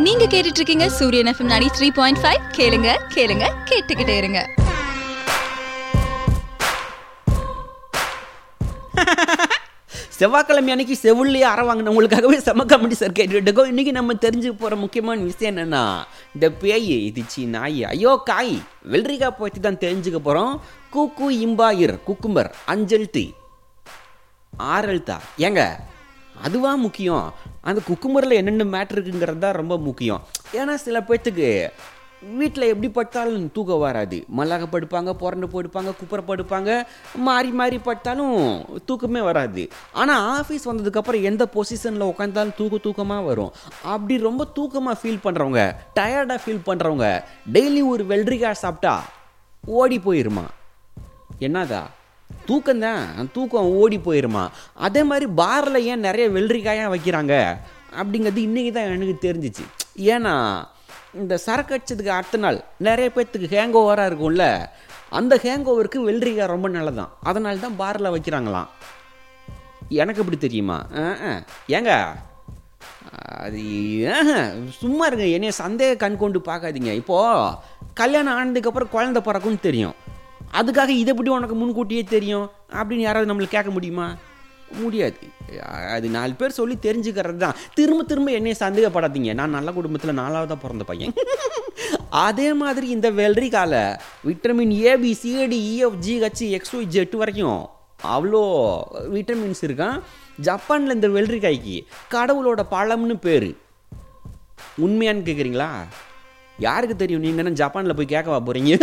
நீங்க கேட்டுட்டு இருக்கீங்க சூரியன் எஃப்எம் 93.5 த்ரீ பாயிண்ட் ஃபைவ் கேளுங்க கேளுங்க கேட்டுக்கிட்டே இருங்க செவ்வாய்க்கிழமை அன்னைக்கு செவிலியே அற வாங்கினவங்களுக்காகவே செம காமெடி சார் கேட்டுட்டு இருக்கோம் இன்னைக்கு நம்ம தெரிஞ்சுக்க போகிற முக்கியமான விஷயம் என்னன்னா இந்த பேய் இதுச்சி நாய் ஐயோ காய் வெள்ளரிக்காய் பற்றி தான் தெரிஞ்சுக்க போகிறோம் கூக்கு இம்பாயிர் குக்கும்பர் அஞ்செழுத்து ஆறு எழுத்தா ஏங்க அதுவா முக்கியம் அந்த குக்கும்பரில் என்னென்ன மேட்ரு இருக்குங்கிறது தான் ரொம்ப முக்கியம் ஏன்னா சில பேர்த்துக்கு வீட்டில் எப்படி படுத்தாலும் தூக்கம் வராது மல்லாக படுப்பாங்க புரண்டு படுப்பாங்க குப்புற படுப்பாங்க மாறி மாறி படுத்தாலும் தூக்கமே வராது ஆனால் ஆஃபீஸ் வந்ததுக்கப்புறம் எந்த பொசிஷனில் உட்காந்தாலும் தூக்க தூக்கமாக வரும் அப்படி ரொம்ப தூக்கமாக ஃபீல் பண்ணுறவங்க டயர்டாக ஃபீல் பண்ணுறவங்க டெய்லி ஒரு வெள்ளரிக்காய் சாப்பிட்டா ஓடி போயிருமா என்னதா தூக்கம்தான் தூக்கம் ஓடி போயிருமா அதே மாதிரி பாரில் ஏன் நிறைய வெள்ளரிக்காயாக வைக்கிறாங்க அப்படிங்கிறது இன்றைக்கி தான் எனக்கு தெரிஞ்சிச்சு ஏன்னா இந்த சரக்கு அடிச்சதுக்கு அடுத்த நாள் நிறைய பேர்த்துக்கு ஹேங் ஓவராக இருக்கும்ல அந்த ஹேங் ஓவருக்கு வெள்ளரிக்காய் ரொம்ப நல்லதான் அதனால தான் பாரில் வைக்கிறாங்களாம் எனக்கு எப்படி தெரியுமா ஆ, ஆ. ஏங்க அது ஆஹா, சும்மா இருங்க என்னைய சந்தேக கண் கொண்டு பார்க்காதீங்க இப்போது கல்யாணம் ஆனதுக்கப்புறம் குழந்தை பிறக்கும்னு தெரியும் அதுக்காக இதை எப்படி உனக்கு முன்கூட்டியே தெரியும் அப்படின்னு யாராவது நம்மளுக்கு கேட்க முடியுமா முடியாது அது நாலு பேர் சொல்லி தெரிஞ்சுக்கிறது தான் திரும்ப திரும்ப என்னைய சந்தேகப்படாதீங்க நான் நல்ல குடும்பத்தில் நாலாவதாக பிறந்த பையன் அதே மாதிரி இந்த வெள்ளரிக்கால vitamin A B C A D E F G H X Y Z வரைக்கும் அவ்வளோ விட்டமின்ஸ் இருக்கான் ஜப்பானில் இந்த வெள்ளரிக்காய்க்கு கடவுளோட பழம்னு பேர் உண்மையான்னு கேட்குறீங்களா யாருக்கு தெரியும் நீங்கள் என்ன ஜப்பானில் போய் கேட்கவா போகிறீங்க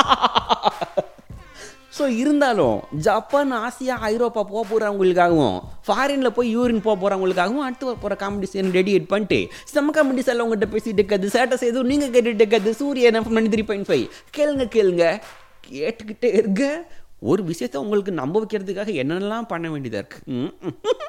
ஸோ இருந்தாலும் ஜப்பான் ஆசியா ஐரோப்பா போக போகிறவங்களுக்காகவும் ஃபாரினில் போய் யூரின் போக போகிறவங்களுக்காகவும் அடுத்து வர போகிற காம்படிஷன் டெடிகேட் பண்ணிட்டு செம்ம காம்படிஷனில் உங்கள்கிட்ட பேசிட்டு இருக்கிறது சேட்டை செய்து நீங்கள் கேட்டுட்டு இருக்கிறது சூரியன் எஃப் த்ரீ பாயிண்ட் ஃபைவ் கேளுங்க கேளுங்க கேட்டுக்கிட்டே இருங்க ஒரு விஷயத்த உங்களுக்கு நம்ப வைக்கிறதுக்காக என்னென்னலாம் பண்ண வேண்டியதாக இருக்குது